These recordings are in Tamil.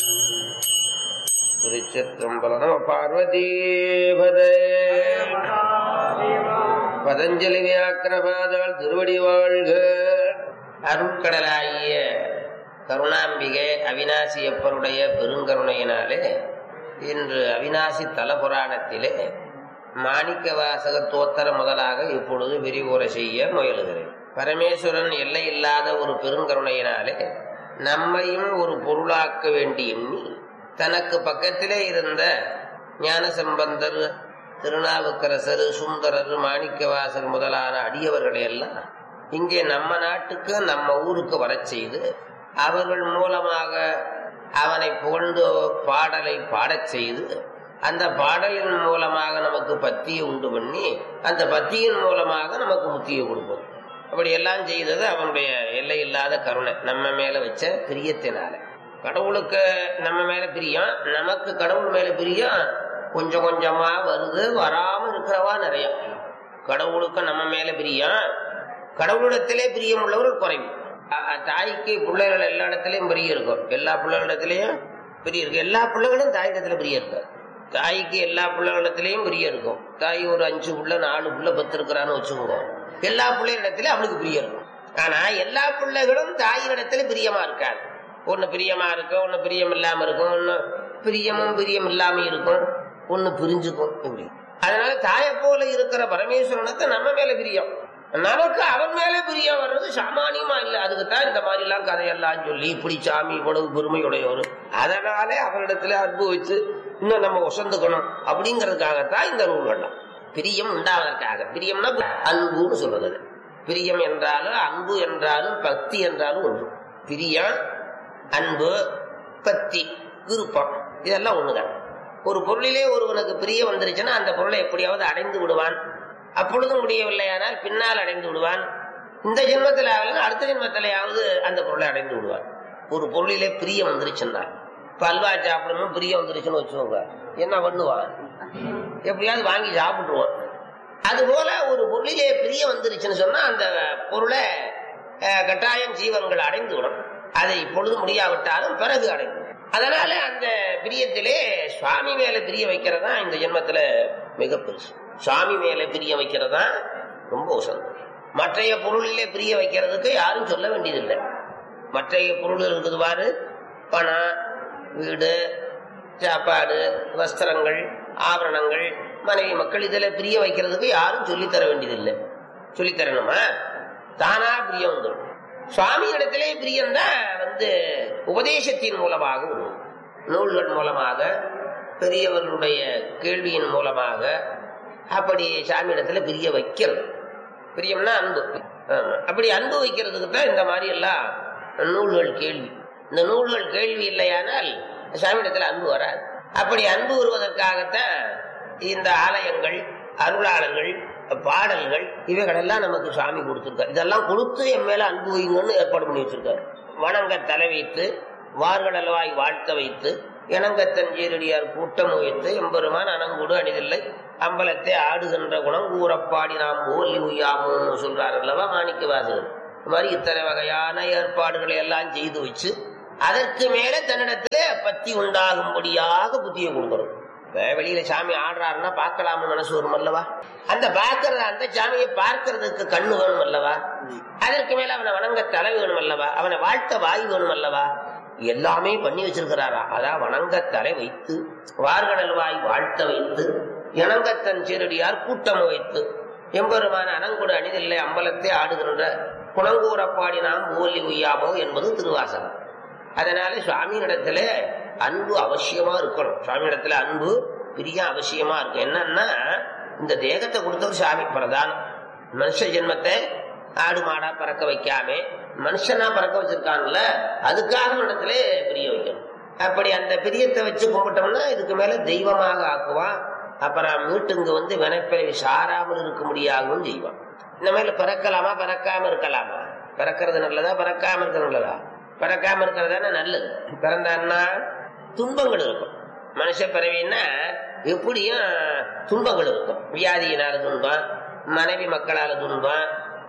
திருச்சிற்றம்பலம் பார்வதீபதே பதஞ்சலி வியாக்கிரபாதாள் திருவடி வாழ்க அருட்கடலாகிய கருணாம்பிகை அவினாசி எப்பருடைய பெருங்கருணையினாலே இன்று அவினாசி தல புராணத்திலே மாணிக்க வாசக தோத்தர முதலாக இப்பொழுது விரிவுரை செய்ய முயலுகிறேன் பரமேஸ்வரன் எல்லை இல்லாத ஒரு பெருங்கருணையினாலே நம்மையும் ஒரு பொருளாக்க வேண்டி எண்ணி தனக்கு பக்கத்திலே இருந்த ஞானசம்பந்தர் திருநாவுக்கரசர் சுந்தரர் மாணிக்கவாசர் முதலான அடியவர்களை எல்லாம் இங்கே நம்ம நாட்டுக்கு நம்ம ஊருக்கு வரச் செய்து அவர்கள் மூலமாக அவனை புகழ்ந்து பாடலை பாடச் செய்து அந்த பாடலின் மூலமாக நமக்கு பத்தியை உண்டு பண்ணி அந்த பத்தியின் மூலமாக நமக்கு முத்தியை கொடுப்போம் அப்படி எல்லாம் செய்தது அவனுடைய எல்லை இல்லாத கருணை நம்ம மேல வச்ச பிரியத்தினால கடவுளுக்கு நம்ம மேல பிரியம் நமக்கு கடவுள் மேல பிரியம் கொஞ்சம் கொஞ்சமா வருது வராம இருக்கிறவா நிறைய கடவுளுக்கு நம்ம மேல பிரியம் கடவுளிடத்திலே பிரியம் உள்ளவர்கள் குறைவு தாய்க்கு பிள்ளைகள் எல்லா இடத்துலயும் பிரிய இருக்கும் எல்லா பிள்ளைகளிடத்திலையும் பிரிய இருக்கு எல்லா பிள்ளைகளும் தாயிடத்துல பிரிய இருக்கு தாய்க்கு எல்லா பிள்ளைகளிடத்திலையும் பிரிய இருக்கும் தாய் ஒரு அஞ்சு புள்ள நாலு புள்ள பத்து இருக்கிறான்னு வச்சுக்கோங்க எல்லா பிள்ளைகளிடத்திலும் அவளுக்கு பிரிய இருக்கும் ஆனா எல்லா பிள்ளைகளும் தாயினிடத்துல பிரியமா இருக்காது ஒன்னு பிரியமா இருக்கும் ஒன்னு பிரியம் இல்லாம இருக்கும் ஒன்னு பிரியமும் பிரியம் இல்லாம இருக்கும் ஒன்னு பிரிஞ்சுக்கும் இப்படி அதனால தாயை போல இருக்கிற பரமேஸ்வரனுக்கு நம்ம மேல பிரியம் நமக்கு அவன் மேல பிரியம் வர்றது சாமானியமா இல்ல அதுக்குத்தான் இந்த மாதிரி எல்லாம் கதையெல்லாம் சொல்லி இப்படி சாமி இவ்வளவு பெருமையுடையவர் அதனாலே அவரிடத்துல அன்பு வச்சு இன்னும் நம்ம ஒசந்துக்கணும் அப்படிங்கறதுக்காகத்தான் இந்த நூல்கள்லாம் பிரியம் உண்டாவதற்காக பிரியம்னா அன்புன்னு சொல்றது பிரியம் என்றாலும் அன்பு என்றாலும் பக்தி என்றாலும் ஒன்று பிரியம் அன்பு பக்தி விருப்பம் இதெல்லாம் ஒண்ணுதான் ஒரு பொருளிலே ஒருவனுக்கு பிரிய வந்துருச்சுன்னா அந்த பொருளை எப்படியாவது அடைந்து விடுவான் அப்பொழுதும் முடியவில்லையானால் பின்னால் அடைந்து விடுவான் இந்த ஜென்மத்திலாவது அடுத்த ஜென்மத்திலேயாவது அந்த பொருளை அடைந்து விடுவான் ஒரு பொருளிலே பிரியம் வந்துருச்சுன்னா இப்ப அல்வா சாப்பிடணும் பிரியம் வந்துருச்சுன்னு வச்சுக்கோங்க என்ன பண்ணுவான் எப்படியாவது வாங்கி சாப்பிட்டுருவான் அது போல ஒரு பொருளிலே பிரியம் வந்துருச்சுன்னு சொன்னா அந்த பொருளை கட்டாயம் ஜீவன்கள் அடைந்து விடும் அதை இப்பொழுது முடியாவிட்டாலும் பிறகு அடைந்து அதனால அந்த பிரியத்திலே சுவாமி மேல பிரிய வைக்கிறதா இந்த ஜென்மத்துல மிக பெருசு சுவாமி மேல பிரிய வைக்கிறதா ரொம்ப உசந்தம் மற்றைய பொருளிலே பிரிய வைக்கிறதுக்கு யாரும் சொல்ல வேண்டியதில்லை மற்றைய பொருள் இருக்குது பாரு பணம் வீடு சாப்பாடு வஸ்திரங்கள் ஆபரணங்கள் மனைவி மக்கள் இதில் பிரிய வைக்கிறதுக்கு யாரும் சொல்லித்தர வேண்டியதில்லை சொல்லித்தரணுமா தானா பிரியம் வந்துடும் சுவாமி இடத்திலே பிரியம்தான் வந்து உபதேசத்தின் மூலமாக வரும் நூல்கள் மூலமாக பெரியவர்களுடைய கேள்வியின் மூலமாக அப்படி சாமி இடத்துல பிரிய வைக்கிறது பிரியம்னா அன்பு அப்படி அன்பு வைக்கிறதுக்கு தான் இந்த மாதிரி எல்லாம் நூல்கள் கேள்வி இந்த நூல்கள் கேள்வி இல்லையானால் சாமி இடத்துல அன்பு வராது அப்படி அன்பு வருவதற்காகத்தான் இந்த ஆலயங்கள் அருளாளர்கள் பாடல்கள் இவைகளெல்லாம் நமக்கு சுவாமி கொடுத்திருக்காரு இதெல்லாம் கொடுத்து என் மேல அன்பு வைங்கன்னு ஏற்பாடு பண்ணி வச்சிருக்காரு வணங்க தலை வைத்து வார்கடல்வாய் வாழ்த்த வைத்து இணங்கத்தன் ஜீரடியார் கூட்டம் வைத்து எம்பெருமான் அனங்குடு அணிதில்லை அம்பலத்தை ஆடுகின்ற குணம் கூறப்பாடி நாம் ஓல்லி உய்யாமோ சொல்றாரு அல்லவா மாணிக்க வாசகர் இது மாதிரி இத்தனை வகையான ஏற்பாடுகளை எல்லாம் செய்து வச்சு அதற்கு மேல தன்னிடத்துல பத்தி உண்டாகும்படியாக புத்தியை கொடுக்கணும் வெளியில சாமி ஆடுறாருன்னா பார்க்கலாம்னு மனசு வரும் அல்லவா அந்த பார்க்கறது அந்த சாமியை பார்க்கறதுக்கு கண்ணு வேணும் அல்லவா அதற்கு மேல அவனை வணங்க தலை வேணும் அல்லவா அவனை வாழ்த்த வாய் வேணும் அல்லவா எல்லாமே பண்ணி வச்சிருக்கிறாரா அதான் வணங்க தலை வைத்து வார்கடல் வாய் வாழ்த்த வைத்து இணங்கத்தன் சீரடியார் கூட்டம் வைத்து எம்பெருமான அனங்குடு அணிதில்லை அம்பலத்தை ஆடுகின்ற குணங்கூரப்பாடி நாம் ஓலி உய்யாமோ என்பது திருவாசகம் அதனால சுவாமியிடத்துல அன்பு அவசியமா இருக்கணும் சுவாமியிடத்துல அன்பு பிரிய அவசியமா இருக்கும் என்னன்னா இந்த தேகத்தை கொடுத்தது சாமி பிரதானம் மனுஷ ஜென்மத்தை ஆடு மாடா பறக்க வைக்காம மனுஷனா பறக்க வச்சிருக்கான்ல அதுக்காக இடத்துல பிரிய வைக்கணும் அப்படி அந்த பிரியத்தை வச்சு கும்பிட்டோம்னா இதுக்கு மேல தெய்வமாக ஆக்குவான் அப்புறம் மீட்டுங்க வந்து வினைப்பிறவி சாராமல் இருக்க முடியாகவும் செய்வான் இந்த மாதிரி பிறக்கலாமா பிறக்காம இருக்கலாமா பிறக்கிறது நல்லதா பிறக்காம இருக்கிறது நல்லதா பிறக்காம இருக்கிறது தானே நல்லது பிறந்தான்னா துன்பங்கள் இருக்கும் மனுஷ பிறவின்னா எப்படியும் துன்பங்கள் இருக்கும் வியாதியினால துன்பம் மனைவி மக்களால துன்பம்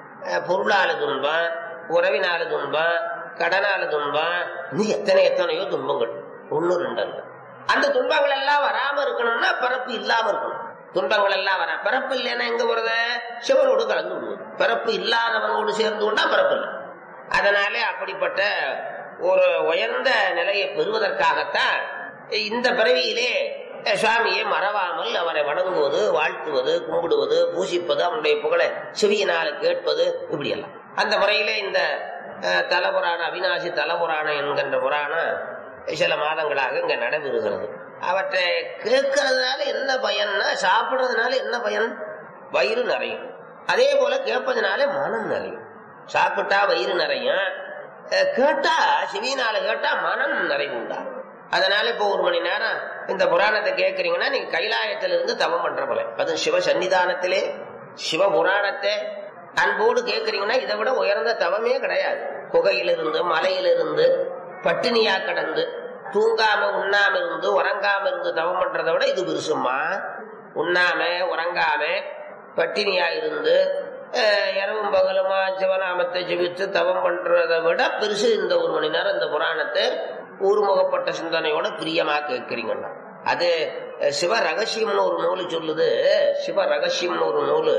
பொருளால துன்பம் உறவினால துன்பம் கடனால துன்பம் இன்னும் எத்தனை எத்தனையோ துன்பங்கள் ஒண்ணு ரெண்டு அல்ல அந்த துன்பங்கள் எல்லாம் வராம இருக்கணும்னா பிறப்பு இல்லாம இருக்கணும் துன்பங்கள் எல்லாம் வர பிறப்பு இல்லைன்னா எங்க போறது சிவனோடு கலந்து விடுவது பிறப்பு இல்லாதவனோடு சேர்ந்து கொண்டா பிறப்பு இல்லை அதனாலே அப்படிப்பட்ட ஒரு உயர்ந்த நிலையை பெறுவதற்காகத்தான் இந்த பிறவியிலே சுவாமியை மறவாமல் அவரை வணங்குவது வாழ்த்துவது கும்பிடுவது பூசிப்பது அவனுடைய புகழை செவியினால் கேட்பது இப்படி எல்லாம் அந்த முறையிலே இந்த அஹ், தலபுராணம் அவிநாசி தலபுராணம் என்கின்ற புராணம் சில மாதங்களாக இங்க நடைபெறுகிறது அவற்றை கேட்கறதுனால என்ன பயன்னா சாப்பிடுறதுனால என்ன பயன் வயிறு நிறையும் அதே போல கேட்பதனால மனம் நிறையும் சாப்பிட்டா வயிறு நிறையும் அஹ், கேட்டா செவியினால கேட்டா மனம் நிறைவு உண்டாகும் அதனால இப்போ ஒரு மணி நேரம் இந்த புராணத்தை கேட்கறீங்கன்னா நீங்க கைலாயத்திலிருந்து தவம் பண்ற போல அது சிவ சன்னிதானத்திலே சிவ புராணத்தை அன்போடு கேட்கறீங்கன்னா இதை விட உயர்ந்த தவமே கிடையாது குகையிலிருந்து மலையிலிருந்து பட்டினியா கடந்து தூங்காம உண்ணாம இருந்து உறங்காம இருந்து தவம் பண்றதை விட இது பெருசுமா உண்ணாம உறங்காம பட்டினியா இருந்து அஹ், இரவும் பகலுமா சிவநாமத்தை ஜெபித்து தவம் பண்றதை விட பெருசு இந்த ஒரு மணி நேரம் இந்த புராணத்தை ஊர்முகப்பட்ட சிந்தனையோட பிரியமா கேட்கிறீங்கன்னா அது அஹ், சிவ ரகசியம்னு ஒரு நூலு சொல்லுது சிவ ரகசியம்னு ஒரு நூலு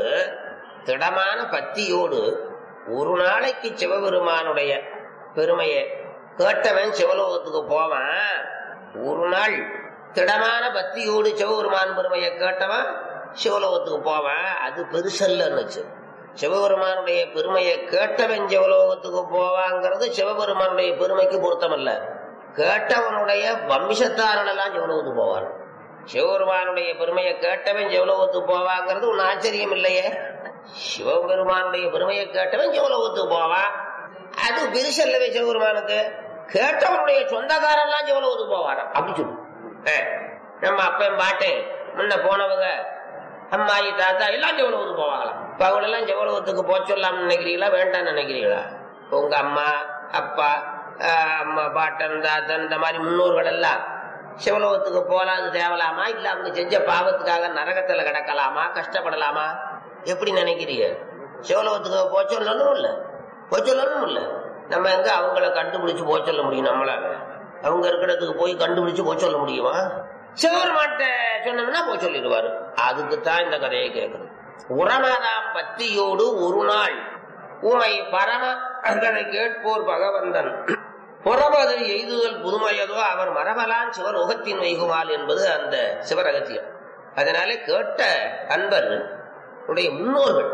திடமான பக்தியோடு ஒரு நாளைக்கு சிவபெருமானுடைய பெருமையை கேட்டவன் சிவலோகத்துக்கு போவான் ஒரு நாள் திடமான பக்தியோடு சிவபெருமான் பெருமையை கேட்டவன் சிவலோகத்துக்கு போவான் அது பெருசல்லன்னுச்சு சிவபெருமானுடைய பெருமையை கேட்டவன் சிவலோகத்துக்கு போவாங்கிறது சிவபெருமானுடைய பெருமைக்கு பொருத்தமல்ல கேட்டவனுடைய வம்சத்தார்கள் எல்லாம் சிவலோகத்துக்கு போவான் சிவபெருமானுடைய பெருமையை கேட்டவன் சிவலோகத்துக்கு போவாங்கிறது ஒன்னும் ஆச்சரியம் இல்லையே சிவபெருமானுடைய பெருமையை கேட்டவன் சிவலோகத்துக்கு போவான் அது பெருசல்லவே சிவபெருமானுக்கு கேட்டவனுடைய சொந்தக்காரெல்லாம் சிவலோகத்துக்கு போவாராம் அப்படி சொல்லு ஏ, நம்ம அப்பன் பாட்டேன் முன்ன போனவங்க அம்மாயி தாத்தா எல்லாம் ஜெவலோகத்துக்கு போவாங்களாம் இப்ப அவங்களெல்லாம் ஜெவலோகத்துக்கு போக சொல்லாம்னு நினைக்கிறீங்களா வேண்டாம்னு நினைக்கிறீங்களா உங்க அம்மா அப்பா ஆஹ், அம்மா பாட்டன் தாத்தன் இந்த மாதிரி முன்னோர்கள் எல்லாம் சிவலோகத்துக்கு போலாம் அது தேவலாமா இல்ல அவங்க செஞ்ச பாவத்துக்காக நரகத்துல கிடக்கலாமா கஷ்டப்படலாமா எப்படி நினைக்கிறீங்க சிவலோகத்துக்கு போக சொல்லணும் இல்ல போக சொல்லணும் இல்ல நம்ம எங்க அவங்கள கண்டுபிடிச்சு போக சொல்ல முடியும் நம்மளால அவங்க இருக்கிறதுக்கு போய் கண்டுபிடிச்சு போக சொல்ல முடியுமா சிவபெருமான்ட்ட சொன்னோம்னா போய் சொல்லிடுவாரு அதுக்கு தான் இந்த கதையை கேட்கணும் உரமதாம் பத்தியோடு ஒரு நாள் உமை பரம அதனை கேட்போர் பகவந்தன் புறமது எய்துதல் புதுமையதோ அவர் மரபலான் சிவலோகத்தின் வைகுமால் என்பது அந்த சிவரகத்தியம் அதனாலே கேட்ட அன்பர் உடைய முன்னோர்கள்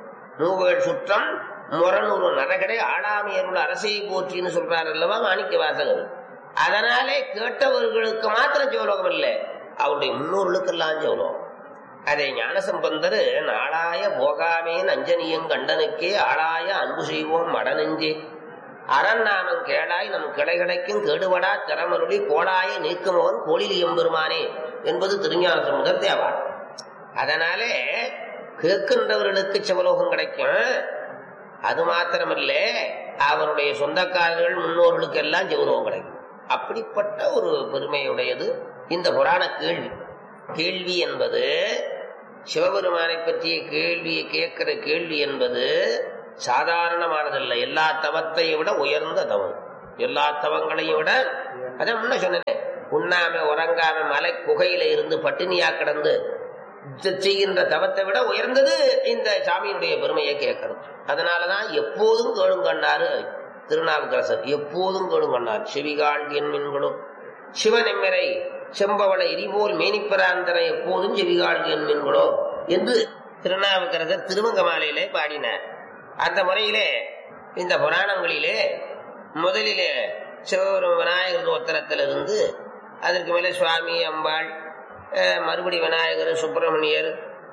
மூவேழ் சுற்றம் முரணுரு நரகடை ஆளாமையருள் அரசை போற்றின்னு சொல்றார் அல்லவா மாணிக்க வாசகர் அதனாலே கேட்டவர்களுக்கு மாத்திரம் சிவலோகம் இல்லை அவருடைய முன்னோர்களுக்கெல்லாம் சிவலோகம் அதை ஞானசம்பந்தர் நாளாய போகாமே நஞ்சனியங் கண்டனுக்கே ஆளாய அன்பு செய்வோம் மடநெஞ்சே அரண் நாமம் கேளாய் நம் கிளைகளைக்கும் கெடுவடா திறமருளி கோளாய நீக்குமவன் கோளில் எம்பெருமானே என்பது திருஞான சம்பந்தர் தேவார் அதனாலே கேட்கின்றவர்களுக்கு சிவலோகம் கிடைக்கும் அது மாத்திரமல்ல அவருடைய சொந்தக்காரர்கள் முன்னோர்களுக்கு எல்லாம் சிவலோகம் கிடைக்கும் அப்படிப்பட்ட ஒரு பெருமையுடையது இந்த புராண கேள்வி கேள்வி என்பது சிவபெருமானை பற்றிய கேள்வியை கேட்கிற கேள்வி என்பது சாதாரணமானதல்ல எல்லா தவத்தையும் விட உயர்ந்த தவம் எல்லா தவங்களையும் விட அதான் முன்ன சொன்னேன் உண்ணாம உறங்காம மலை குகையில இருந்து பட்டினியா கிடந்து செ- செய்கின்ற தவத்தை விட உயர்ந்தது இந்த சாமியினுடைய பெருமையை கேட்கணும் அதனாலதான் எப்போதும் கேளுங்கண்ணாரு திருநாவுக்கரசர் எப்போதும் கேளுங்கண்ணார் செவிகால் என்மின்களும் சிவனெம்மிரை செம்பவள எரிபோல் மேனிப்பராந்தரை எப்போதும் செவிகால் என்மின்களோ என்று திருநாவுக்கரசர் திருமங்க மாலையிலே பாடினார் அந்த முறையிலே இந்த புராணங்களிலே முதலிலே சிவபெரும விநாயகர் தோத்திரத்திலிருந்து அதற்கு மேலே சுவாமி அம்பாள் அஹ், மறுபடி விநாயகர் சுப்பிரமணியர்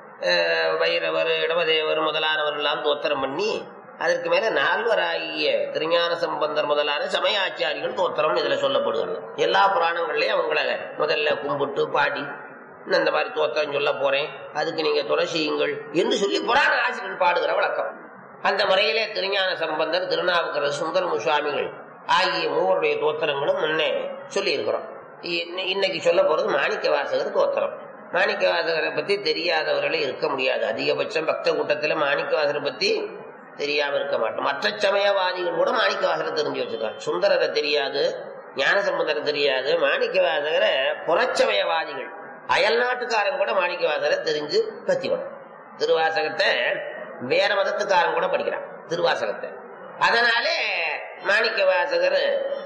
அஹ், வைரவர் இடவதேவர் முதலானவர்கள் எல்லாம் தோத்திரம் பண்ணி அதற்கு மேல நால்வராகிய திருஞான சம்பந்தர் முதலான சமய ஆச்சாரிகள் தோத்திரம் இதுல சொல்லப்படுகிறது எல்லா புராணங்கள்லயும் அவங்கள முதல்ல கும்பிட்டு பாடி நான் இந்த மாதிரி தோத்திரம் சொல்ல போறேன் அதுக்கு நீங்க துணை செய்யுங்கள் என்று சொல்லி புராண ஆசிரியர்கள் பாடுகிற வழக்கம் அந்த முறையிலே திருஞான சம்பந்தர் திருநாவுக்கரசர் சுந்தரமு சுவாமிகள் ஆகிய மூவருடைய தோத்திரங்களும் முன்னே சொல்லி இருக்கிறோம் இன்னைக்கு சொல்ல போறது மாணிக்க வாசகர் தோத்திரம் மாணிக்க வாசகரை பத்தி தெரியாதவர்களே இருக்க முடியாது அதிகபட்சம் பக்த கூட்டத்துல மாணிக்க வாசகரை பத்தி தெரியாம இருக்க மாட்டோம் மற்ற சமயவாதிகள் கூட மாணிக்க வாசகரை தெரிஞ்சு வச்சிருக்காங்க சுந்தரரை தெரியாது ஞானசம்பந்தர் தெரியாது மாணிக்கவாசகரை புறச்சமயவாதிகள் அயல் நாட்டுக்காரன் கூட மாணிக்கவாசகரை தெரிஞ்சு பத்திவன் திருவாசகத்தை வேற மதத்துக்காரன் கூட படிக்கிறான் திருவாசகத்தை அதனாலே மாணிக்கவாசகர்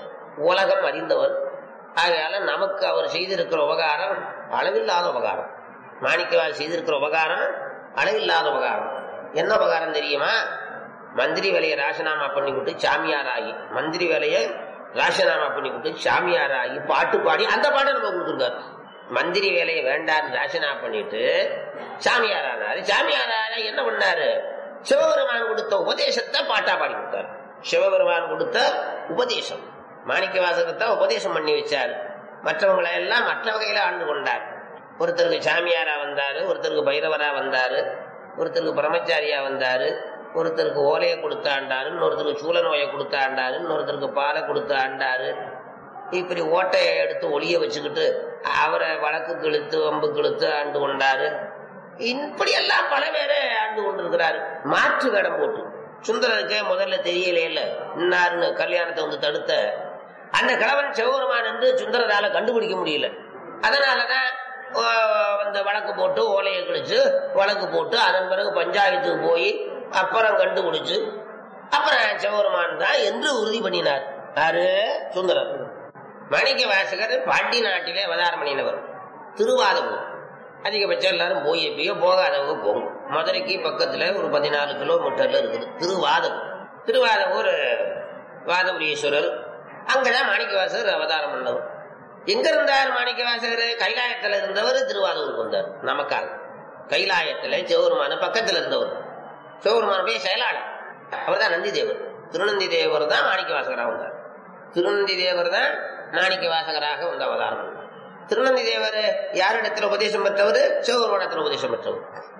உலகம் அறிந்தவர் ஆகையால நமக்கு அவர் செய்திருக்கிற உபகாரம் அளவில்லாத உபகாரம் மாணிக்கவாசர் செய்திருக்கிற உபகாரம் அளவில்லாத உபகாரம் என்ன உபகாரம் தெரியுமா மந்திரி வேலையை ராசனாமா பண்ணி விட்டு சாமியார் ஆகி மந்திரி வேலையை ராசனாமா பண்ணி விட்டு சாமியார் ஆகி பாட்டு பாடி அந்த பாட்டை நம்ம கொடுத்துருக்காரு மந்திரி வேலையை வேண்டான்னு ராசனா பண்ணிட்டு சாமியார் ஆனாரு சாமியார் ஆனா என்ன பண்ணாரு சிவபெருமான் கொடுத்த உபதேசத்தை பாட்டா பாடி கொடுத்தாரு சிவபெருமான் கொடுத்த உபதேசம் மாணிக்க வாசகத்தை உபதேசம் பண்ணி வச்சாரு மற்றவங்களை எல்லாம் மற்ற வகையில ஆண்டு கொண்டார் ஒருத்தருக்கு சாமியாரா வந்தாரு ஒருத்தருக்கு பைரவரா வந்தாரு ஒருத்தருக்கு பிரம்மச்சாரியா வந்தாரு ஒருத்தருக்கு ஓலையை கொடுத்து ஆண்டாரு இன்னொருத்தருக்கு சூழ நோயை கொடுத்து ஆண்டாரு இன்னொருத்தருக்கு பாலை கொடுத்து ஆண்டாரு இப்படி ஓட்டையை எடுத்து ஒளிய வச்சுக்கிட்டு அவரை வழக்கு இழுத்து வம்புக்கு இழுத்து ஆண்டு கொண்டாரு இப்படி எல்லாம் பல பேரை ஆண்டு கொண்டிருக்கிறாரு மாற்று வேடம் போட்டு சுந்தரருக்கு முதல்ல தெரியலே இல்ல இன்னாருன்னு கல்யாணத்தை வந்து தடுத்த அந்த கிழவன் சிவபெருமான் என்று சுந்தரரால கண்டுபிடிக்க முடியல அதனாலதான் ஆஹ், வந்து வழக்கு போட்டு ஓலையை கிழிச்சு வழக்கு போட்டு அதன் பிறகு பஞ்சாயத்துக்கு போய் அப்புறம் கண்டுபிடிச்சு அப்புறம் சிவபெருமான் தான் என்று உறுதி பண்ணினார் யாரு சுந்தரர் மாணிக்க வாசகர் பாண்டி நாட்டிலே அவதாரம் பண்ணினவர் திருவாதூர் அதிகபட்சம் எல்லாரும் போய் எப்பயோ போகாதவங்க போகும் மதுரைக்கு பக்கத்துல ஒரு பதினாலு கிலோமீட்டர்ல இருக்குது திருவாதம் திருவாதூர் வாதபுரீஸ்வரர் அங்கதான் மாணிக்கவாசகர் அவதாரம் பண்ணவர் எங்க இருந்தார் மாணிக்கவாசகர் கைலாயத்துல இருந்தவர் திருவாதூருக்கு வந்தார் நமக்காக கைலாயத்துல சிவபெருமான பக்கத்துல இருந்தவர் சிவபெருமானுடைய செயலாளர் அவர் தான் நந்தி தேவர் திருநந்தி தேவர் தான் மாணிக்கவாசகராக வந்தார் திருநந்தி தேவர் தான் மாணிக்க வாசகராக வந்து அவதாரம் பண்ணார். திருநந்தி தேவர் யாரிடத்தில் உபதேசம் பெற்றவர் சிவபெருமானத்தில் உபதேசம் பெற்றவர்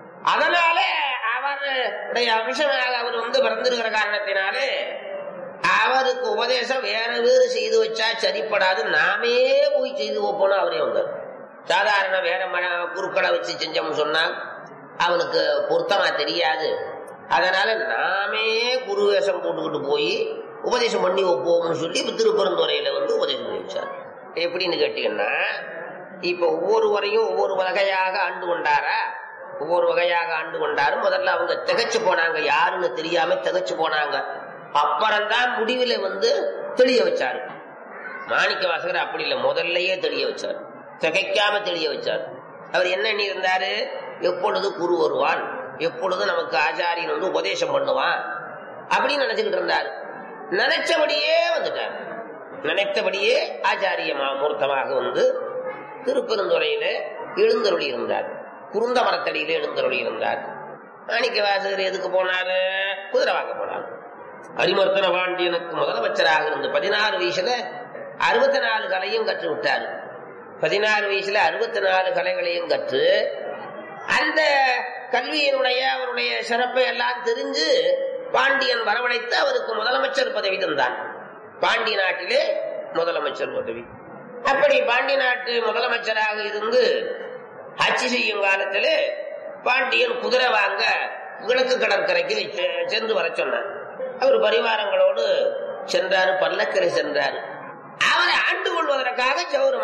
அதனால அவருடைய அம்சமாக அவர் வந்து பிறந்திருக்கிற காரணத்தினாலே அவருக்கு உபதேசம் வேற வேறு செய்து வச்சா சரிப்படாது நாமே போய் செய்து வைப்போம்னு அவரே வந்தார் சாதாரண வேற மன குறுக்களை வச்சு செஞ்சோம்னு சொன்னா அவனுக்கு பொருத்தமா தெரியாது அதனால நாமே குரு வேஷம் போட்டுக்கிட்டு போய் உபதேசம் பண்ணி வைப்போம்னு சொல்லி இப்ப திருப்பரந்துறையில வந்து உபதேசம் பண்ணி வச்சார் எப்படின்னு கேட்டீங்கன்னா இப்ப ஒவ்வொருவரையும் ஒவ்வொரு வகையாக ஆண்டு கொண்டாரா ஒவ்வொரு வகையாக ஆண்டு கொண்டாரு முதல்ல அவங்க திகைச்சு போனாங்க யாருன்னு தெரியாம திகைச்சு போனாங்க அப்புறம்தான் முடிவுல வந்து தெளிய வச்சாரு மாணிக்க வாசகர் அப்படி இல்லை முதல்லயே தெளிய வச்சார் திகைக்காம தெளிய வச்சார் அவர் என்ன எண்ணி இருந்தாரு எப்பொழுது குரு வருவான் எப்பொழுது நமக்கு ஆச்சாரியன் வந்து உபதேசம் பண்ணுவான் அப்படின்னு நினைச்சுக்கிட்டு இருந்தார் நினைச்சபடியே வந்துட்டார் நினைத்தபடியே ஆச்சாரிய மூர்த்தமாக வந்து திருப்பெருந்துறையில எழுந்தருளி இருந்தார் குருந்த மரத்தடியில எழுந்தருளி இருந்தார் மாணிக்க வாசகர் எதுக்கு போனாரு குதிரை வாங்க போனார் அரிமர்த்தன பாண்டியனுக்கு முதலமைச்சராக இருந்து பதினாறு வயசுல அறுபத்தி நாலு கலையும் கற்று விட்டார் பதினாறு வயசுல அறுபத்தி நாலு கலைகளையும் கற்று அந்த கல்வியினுடைய அவருடைய சிறப்பை எல்லாம் தெரிஞ்சு பாண்டியன் வரவழைத்து அவருக்கு முதலமைச்சர் பதவி தந்தான் பாண்டிய நாட்டிலே முதலமைச்சர் பதவி அப்படி பாண்டிய நாட்டு முதலமைச்சராக இருந்து ஆட்சி செய்யும் காலத்திலே பாண்டியன் குதிரை வாங்க கிழக்கு கடற்கரைக்கு செ- சென்று வர சொன்னார் அவர் பரிவாரங்களோடு சென்றாரு பல்லக்கரை சென்றார் அவரை ஆண்டு கொள்வதற்காக சௌர